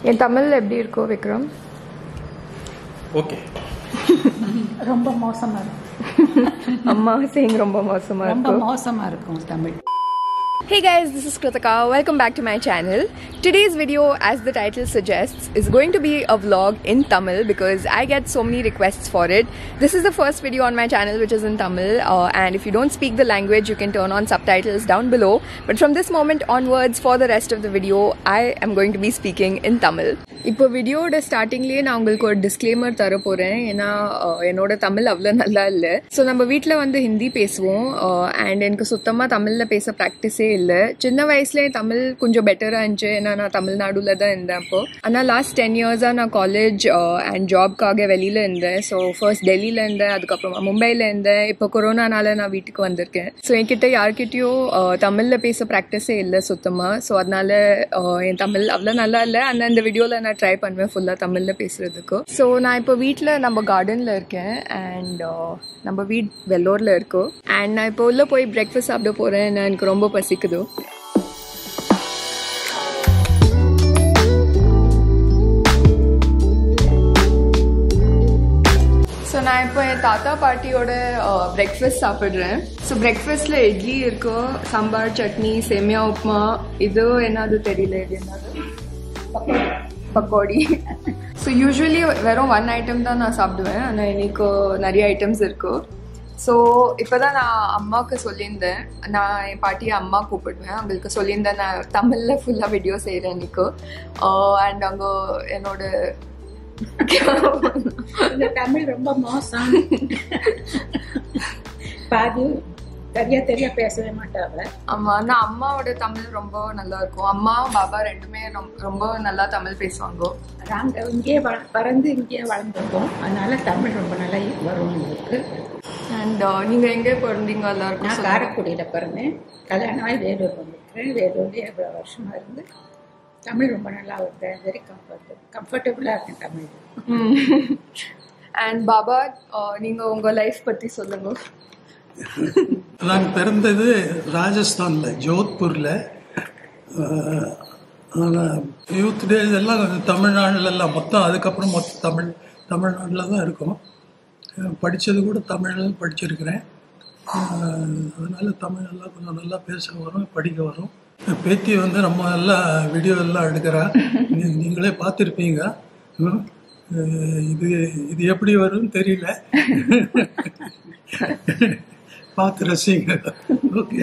என் தமிழ் எப்படி இருக்கோ விக்ரம் ஓகே ரொம்ப மோசமா இருக்கும் அம்மா சேங் ரொம்ப மோசமா ரொம்ப இருக்கும் மோசமா இருக்கும் Tamil Hey guys, this is Kritika. Welcome back to my channel. Today's video, as the title suggests, is going to be a vlog in Tamil because I get so many requests for it. This is the first video on my channel which is in Tamil, uh, and if you don't speak the language, you can turn on subtitles down below. But from this moment onwards, for the rest of the video, I am going to be speaking in Tamil. இப்போ வீடியோட ஸ்டார்டிங்லேயே நான் உங்களுக்கு ஒரு disclaimer தர போகிறேன் ஏன்னா அஹ், என்னோட தமிழ் அவ்வளோ நல்லா இல்லை ஸோ நம்ம வீட்டில் வந்து ஹிந்தி பேசுவோம் அண்ட் எனக்கு சுத்தமாக தமிழில் பேச ப்ராக்டிஸே இல்லை சின்ன வயசுலேயே தமிழ் கொஞ்சம் பெட்டராக இருந்துச்சு ஏன்னா நான் தமிழ்நாடுல தான் இருந்தேன் அப்போ ஆனால் லாஸ்ட் டென் இயர்ஸாக நான் காலேஜ் அண்ட் ஜாப்க்காக வெளியில் இருந்தேன் ஸோ ஃபர்ஸ்ட் டெல்லியில் இருந்தேன் அதுக்கப்புறமா மும்பையில் இருந்தேன் இப்போ கொரோனானால நான் வீட்டுக்கு வந்திருக்கேன் ஸோ என்கிட்ட யார்கிட்டயும் தமிழில் பேச ப்ராக்டிஸே இல்லை சுத்தமாக ஸோ அதனால அஹ், என் தமிழ் அவ்வளோ நல்லா இல்லை ஆனால் இந்த வீடியோவில் நான் ட்ரை பண்ணுவேன் ஃபுல்லாக தமிழில் பேசுறதுக்கு ஸோ நான் இப்போ வீட்டில் நம்ம கார்டனில் இருக்கேன் அண்ட் நம்ம வீட் வெள்ளூரில் இருக்கோம் அண்ட் நான் இப்போ உள்ளே போய் பிரேக்ஃபாஸ்ட் சாப்பிட போகிறேன் எனக்கு ரொம்ப பசிக்குது ஸோ நான் இப்போ என் தாத்தா பாட்டியோட பிரேக்ஃபாஸ்ட் சாப்பிட்றேன் ஸோ பிரேக்ஃபாஸ்ட்டில் இட்லி இருக்கும் சாம்பார் சட்னி சேமியா உப்புமா இது என்னது தெரியல இது என்னது பக்கோடி ஸோ யூஸ்வலி வெறும் ஒன் ஐட்டம் தான் நான் சாப்பிடுவேன் ஆனால் இன்னைக்கு நிறைய ஐட்டம்ஸ் இருக்கு ஸோ இப்போ தான் நான் அம்மாவுக்கு சொல்லியிருந்தேன் நான் என் பாட்டியை அம்மா கூப்பிடுவேன் அவங்களுக்கு சொல்லியிருந்தேன் நான் தமிழில் ஃபுல்லாக வீடியோ செய்கிறேன் இன்னைக்கு அண்ட் அங்கே என்னோட இந்த தமிழ் ரொம்ப மோசம் பாதி சரியா தெரியா பேசவே மாட்டாங்க ஆமா ஆனா அம்மாவோட தமிழ் ரொம்ப நல்லா இருக்கும் அம்மா பாபா ரெண்டுமே ரொம்ப- ரொம்ப நல்லா தமிழ் பேசுவாங்க நாங்க இங்கேயே வள- பிறந்து இங்கேயே வளர்ந்துருக்கோம் அதனால தமிழ் ரொம்ப நல்லா வரும் எங்களுக்கு அண்ட் நீங்க எங்க பிறந்தீங்க எல்லாருக்கும் நான் சொல்லுங்க. காரைக்குடியில பிறந்தேன் கல்யாணம் ஆகி வேலூர் வந்திருக்கிறேன் வேலூர்லேயே எவ்வளோ வருஷமா இருந்து தமிழ் ரொம்ப நல்லா வருது வெரி கம்ஃபர்ட் கம்ஃபர்டபுளாக இருக்கேன் தமிழ் அண்ட் பாபா uh, நீங்க உங்க லைஃப் பத்தி சொல்லுங்க நான் பிறந்தது ராஜஸ்தான்ல ஜோத்பூர்ல யூத் டேஸ் எல்லாம் தமிழ்நாடுல எல்லாம் மொத்தம் அதுக்கப்புறம் மொத்தம் தமிழ் தமிழ்நாட்டில் தான் இருக்கும் அஹ் படிச்சது கூட தமிழில் படிச்சிருக்கிறேன் அஹ் அதனால தமிழ் எல்லாம் கொஞ்சம் நல்லா பேச வரும் படிக்க வரும் பேத்தி வந்து நம்ம நல்லா வீடியோ எல்லாம் எடுக்கிறா நீ- நீங்களே பார்த்துருப்பீங்க ம். அஹ் இது இது எப்படி வரும்னு தெரியல பார்த்து ரசிங்க ஓகே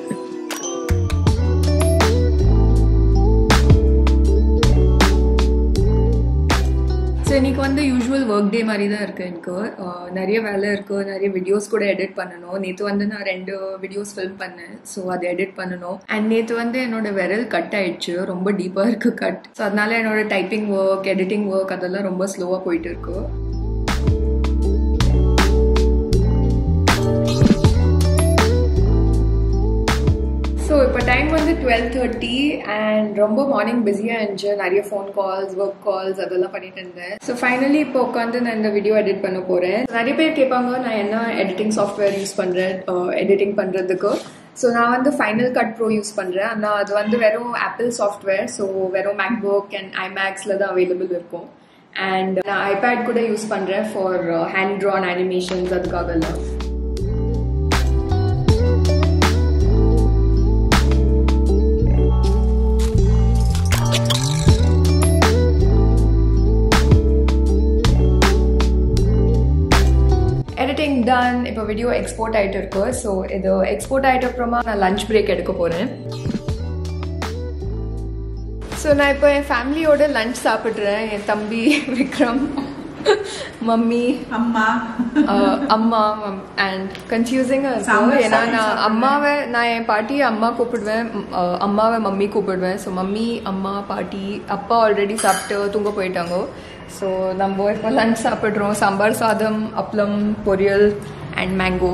ஸோ இன்னைக்கு வந்து யூஸ்வல் ஒர்க் டே மாதிரி தான் இருக்கு எனக்கு Uh, நிறைய வேலை இருக்கு நிறைய வீடியோஸ் கூட எடிட் பண்ணணும் நேற்று வந்து நான் ரெண்டு வீடியோஸ் ஃபில்ம் பண்ணேன் ஸோ அதை எடிட் பண்ணணும் அண்ட் நேற்று வந்து என்னோட விரல் கட் ஆயிடுச்சு ரொம்ப டீப்பாக இருக்கு கட் ஸோ அதனால என்னோட டைப்பிங் ஒர்க் எடிட்டிங் ஒர்க் அதெல்லாம் ரொம்ப ஸ்லோவாக போயிட்டு இருக்கு ஸோ இப்போ டைம் வந்து டுவெல் தேர்ட்டி அண்ட் ரொம்ப மார்னிங் பிஸியாக இருந்துச்சு நிறைய ஃபோன் கால்ஸ் ஒர்க் கால்ஸ் அதெல்லாம் பண்ணிட்டு இருந்தேன் ஸோ ஃபைனலி இப்போ உட்காந்து நான் இந்த வீடியோ எடிட் பண்ண போகிறேன் நிறைய பேர் கேட்பாங்க நான் என்ன எடிட்டிங் சாஃப்ட்வேர் யூஸ் பண்ணுறேன் எடிட்டிங் பண்ணுறதுக்கு ஸோ நான் வந்து ஃபைனல் கட் ப்ரோ யூஸ் பண்ணுறேன் ஆனால் அது வந்து வெறும் ஆப்பிள் சாஃப்ட்வேர் ஸோ வெறும் மேக்புக் அண்ட் ஐமேக்ஸில் தான் அவைலபிள் இருக்கும் அண்ட் நான் ஐபேட் கூட யூஸ் பண்ணுறேன் ஃபார் ஹேண்ட் ட்ரான் அனிமேஷன்ஸ் அதுக்காகலாம் எடிட்டிங் டன் இப்போ வீடியோ எக்ஸ்போர்ட் ஆகிட்டு இருக்கு ஸோ இது எக்ஸ்போர்ட் ஆகிட்ட அப்புறமா நான் லஞ்ச் பிரேக் எடுக்க போகிறேன் ஸோ நான் இப்போ என் ஃபேமிலியோட லஞ்ச் சாப்பிட்றேன் என் தம்பி விக்ரம் மம்மி அம்மா அஹ், அம்மா அண்ட் கன்ஃபியூசிங்காக இருக்கும் சாம்பார் ஏன்னா சாதம் நான் சாப்பிடுவேன். அம்மாவை நான் என் பாட்டியை அம்மா கூப்பிடுவேன் ம், அஹ், அம்மாவை மம்மி கூப்பிடுவேன் ஸோ மம்மி அம்மா பாட்டி அப்பா ஆல்ரெடி சாப்பிட்டு தூங்க போயிட்டாங்க ஸோ நம்ம இப்போ லஞ்ச் சாப்பிட்றோம் சாம்பார் சாதம் அப்பளம் பொரியல் அண்ட் மேங்கோ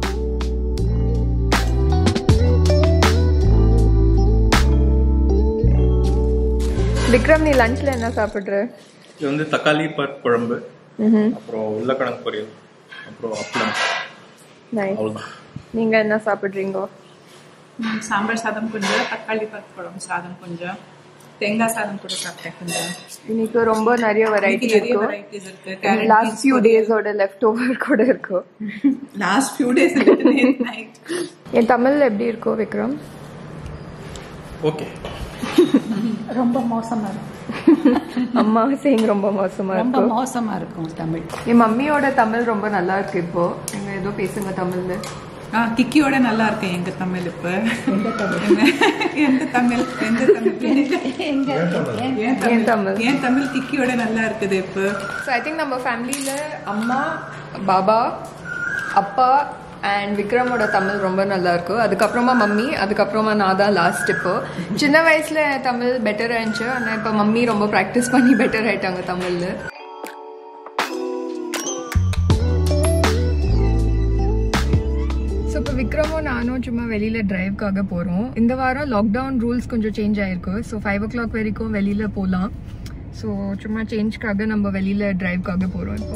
விக்ரம் நீ லஞ்சில் என்ன சாப்பிட்ற இது வந்து தக்காளி பருப்பு குழம்பு அப்புறம் உருளைக்கிழங்கு பொரியல் அப்புறம் அப்பளம் நைஸ் அவ்வளோதான் நீங்கள் என்ன சாப்பிட்றீங்க ம், சாம்பார் சாதம் கொஞ்சம் தக்காளி பருப்பு குழம்பு சாதம் கொஞ்சம் தேங்காய் சாதம் கூட சாப்பிட்டேன் கொஞ்சம் இன்னைக்கு ரொம்ப நிறைய வெரைட்டி இன்னைக்கு நிறைய இருக்கும் வெரைட்டிஸ் இருக்கு லாஸ்ட் ஃபியூ டேஸோட லெஃப்ட் ஓவர் கூட இருக்கும் லாஸ்ட் ஃபியூ டேஸ் நைட் என் தமிழ் எப்படி இருக்கும் விக்ரம் ஓகே ரொம்ப மோசமா இருக்கும் அம்மா சேங் ரொம்ப மோசமா ரொம்ப இருக்கும் மோசமா இருக்கும் தமிழ் என் மம்மியோட தமிழ் ரொம்ப நல்லா இருக்கு இப்போ நீங்க ஏதோ பேசுங்க தமிழ்ல ஆ கிக்கியோட நல்லா இருக்கு எங்க தமிழ் இப்ப எந்த தமிழ் எந்த தமிழ் எங்க ஏன் என் தமிழ் தமிழ். ஏன் தமிழ் கிக்கியோட நல்லா இருக்குது இப்போ ஸோ ஐ திங்க் நம்ம ஃபேமிலியில் அம்மா பாபா அப்பா அண்ட் விக்ரமோட தமிழ் ரொம்ப நல்லா இருக்கும் அதுக்கப்புறமா மம்மி அதுக்கப்புறமா நான் தான் லாஸ்ட் இப்போ சின்ன வயசுல தமிழ் பெட்டர் ஆயிடுச்சு ஆனால் இப்போ மம்மி ரொம்ப ப்ராக்டிஸ் பண்ணி பெட்டர் ஆயிட்டாங்க தமிழ்ல ஸோ இப்போ விக்ரமும் நானும் சும்மா வெளியில் டிரைவ்க்காக போகிறோம் இந்த வாரம் லாக்டவுன் ரூல்ஸ் கொஞ்சம் சேஞ்ச் ஆயிருக்கு ஸோ ஃபைவ் ஓ கிளாக் வரைக்கும் வெளியில் போகலாம் ஸோ சும்மா சேஞ்ச்க்காக நம்ம வெளியில் டிரைவ்க்காக போகிறோம் இப்போ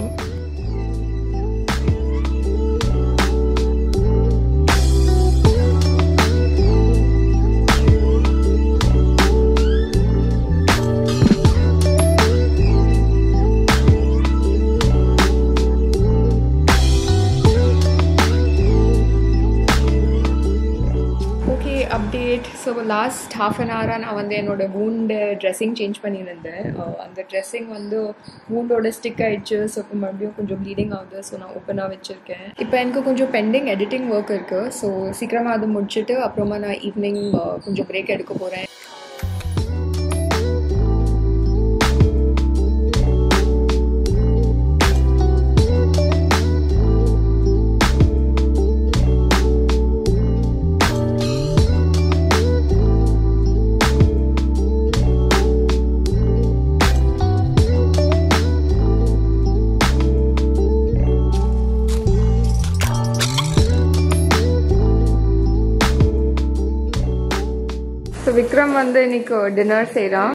okay update so last half an ஹவராக நான் வந்து என்னோட வூண்டு ட்ரெஸ்ஸிங் சேஞ்ச் பண்ணியிருந்தேன் அஹ் அந்த ட்ரெஸ்ஸிங் வந்து வூண்டோட ஸ்டிக் ஆயிடுச்சு ஸோ இப்போ மறுபடியும் கொஞ்சம் ப்ளீடிங் ஆகுது ஸோ நான் ஓப்பனாக வச்சுருக்கேன் இப்போ எனக்கு கொஞ்சம் பெண்டிங் எடிட்டிங் ஒர்க் இருக்குது ஸோ சீக்கிரமாக அதை முடிச்சுட்டு அப்புறமா நான் ஈவினிங் கொஞ்சம் பிரேக் எடுக்க போகிறேன் ஸோ விக்ரம் வந்து இன்னைக்கு டின்னர் செய்கிறான்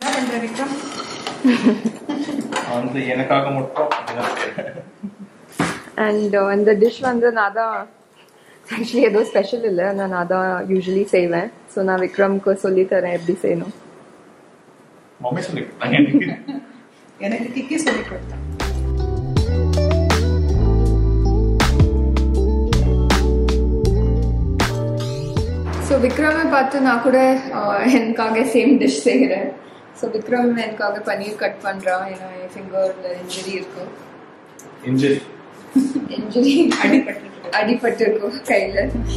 வந்து எனக்காக மட்டும் dinner செய்றேன். அண்ட் அந்த டிஷ் வந்து நான் தான் ஆக்சுவலி ஏதோ ஸ்பெஷல் இல்லை நான் நான் தான் யூஸ்வலி செய்வேன் ஸோ நான் விக்ரம்க்கு சொல்லி தரேன் எப்படி செய்யணும் மம்மி சொல்லி கொடுத்தாங்க எனக்கு எனக்கு கிக்கி சொல்லி கொடுத்தான் ஸோ விக்ரமை பார்த்து நான் கூட ஆஹ், எனக்காக சேம் டிஷ் செய்கிறேன் ஸோ விக்ரம் எனக்காக பன்னீர் கட் பண்ணுறான் ஏன்னா என் ஃபிங்கரில் இன்ஜுரி இருக்கும் இன்ஜுரி இன்ஜுரி அடிபட்டு அடிபட்டு இருக்கும் கையில்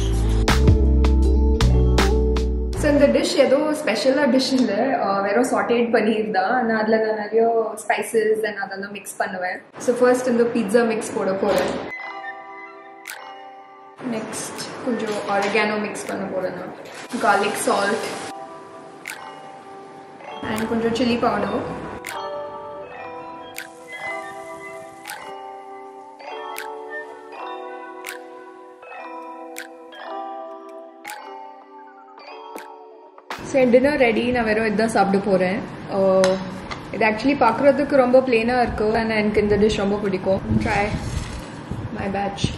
ஸோ இந்த டிஷ் ஏதோ ஸ்பெஷலாக டிஷ் இல்லை வெறும் சாட்டேட் பன்னீர் தான் ஆனால் அதில் நான் நிறைய ஸ்பைசஸ் அண்ட் அதெல்லாம் மிக்ஸ் பண்ணுவேன் ஸோ ஃபர்ஸ்ட் இந்த பீட்சா மிக்ஸ் போட போகிறேன் நெக்ஸ்ட் கொஞ்சம் ஆரிகானோ மிக்ஸ் பண்ண போகிறேன் நான் garlic salt அண்ட் கொஞ்சம் சில்லி பவுடர் ஸோ என் டின்னர் ரெடி நான் வெறும் இதுதான் சாப்பிட போகிறேன் இது ஆக்சுவலி பார்க்குறதுக்கு ரொம்ப பிளெயினாக இருக்கும் ஆனால் எனக்கு இந்த டிஷ் ரொம்ப பிடிக்கும் ட்ரை மை பேட்ச்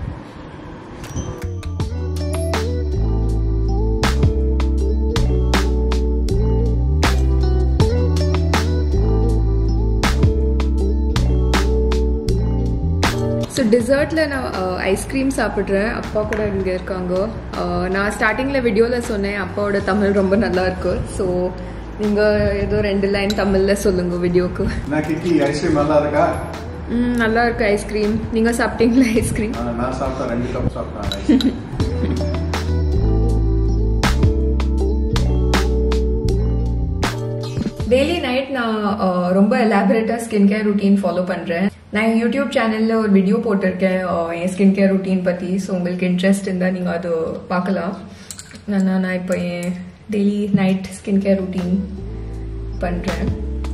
ஸோ டிசர்ட்டில் நான் ஐஸ்கிரீம் சாப்பிட்றேன் அப்பா கூட இங்கே இருக்காங்க அஹ், நான் ஸ்டார்டிங்கில் வீடியோவில் சொன்னேன் அப்பாவோட தமிழ் ரொம்ப நல்லா இருக்கு ஸோ நீங்கள் ஏதோ ரெண்டு லைன் தமிழில் சொல்லுங்கள் வீடியோக்கு நான் கிக்கி ஐஸ்கிரீம் நல்லா இருக்கா ம் நல்லா இருக்கு ஐஸ்கிரீம் நீங்கள் சாப்பிட்டீங்களா ஐஸ்கிரீம் ஆ, நான் சாப்பிட்டேன் ரெண்டு கப் சாப்பிட்டேன் ஐஸ்கிரீம் டெய்லி நைட் நான் அஹ், ரொம்ப எலாபரேட்டாக ஸ்கின் கேர் ருட்டீன் ஃபாலோ பண்ணுறேன் நான் என் யூடியூப் சேனலில் ஒரு வீடியோ போட்டிருக்கேன் அஹ், என் ஸ்கின் கேர் ருட்டீன் பற்றி ஸோ உங்களுக்கு இன்ட்ரெஸ்ட் இருந்தால் நீங்கள் அது பார்க்கலாம் நான் நான் இப்போ என் daily night skin care routine பண்ணுறேன்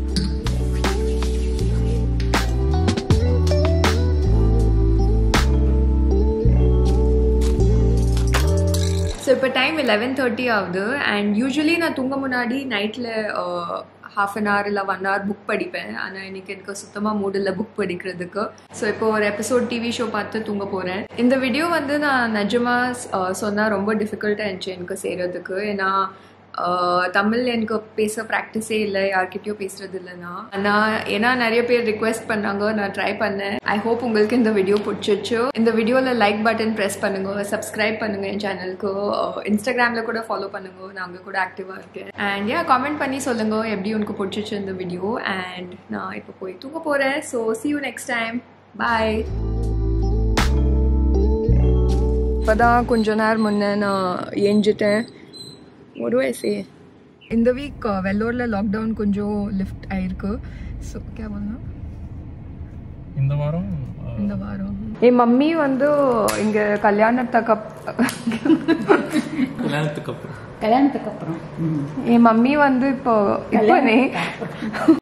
ஸோ இப்போ டைம் லெவன் தேர்ட்டி ஆகுது அண்ட் யூஸ்வலி நான் தூங்க முன்னாடி நைட்டில் ஹாஃப் அன் ஹவர் இல்லை ஒன் ஹவர் புக் படிப்பேன் ஆனால் இன்னைக்கு எனக்கு சுத்தமாக மூட் இல்லை புக் படிக்கிறதுக்கு ஸோ இப்போ ஒரு எபிசோட் டிவி ஷோ பார்த்து தூங்க போகிறேன் இந்த வீடியோ வந்து நான் நிஜமாக சொன்னால் ரொம்ப டிஃபிகல்ட்டாக இருந்துச்சு எனக்கு செய்கிறதுக்கு ஏன்னா ஆஹ் தமிழ் எனக்கு பேச ப்ராக்டிஸே இல்லை யார்கிட்டயும் பேசுறது இல்லைனா நான் ஏன்னா நிறைய பேர் ரிக்வெஸ்ட் பண்ணாங்க நான் ட்ரை பண்ணேன் ஐ ஹோப் உங்களுக்கு இந்த வீடியோ பிடிச்சிச்சு இந்த வீடியோவில் லைக் பட்டன் ப்ரெஸ் பண்ணுங்க சப்ஸ்கிரைப் பண்ணுங்க என் சேனலுக்கு இன்ஸ்டாகிராமில் கூட ஃபாலோ பண்ணுங்க நான் அங்கே கூட ஆக்டிவாக இருக்கேன் அண்ட் யா காமெண்ட் பண்ணி சொல்லுங்க எப்படி உனக்கு பிடிச்சிச்சு இந்த வீடியோ அண்ட் நான் இப்போ போய் தூங்க போகிறேன் so see you next time bye இப்போதான் கொஞ்ச நேரம் முன்னே நான் ஏஞ்சிட்டேன் ஒரு வயசு இந்த வீக் வெள்ளூரில் லாக்டவுன் கொஞ்சம் லிஃப்ட் ஆயிருக்கு ஸோ கே பண்ணலாம் இந்த வாரம் இந்த வாரம் என் மம்மி வந்து இங்கே கல்யாணத்துக்கு அப் கல்யாணத்துக்கு அப்புறம் கல்யாணத்துக்கு அப்புறம் என் மம்மி வந்து இப்போ இப்போனே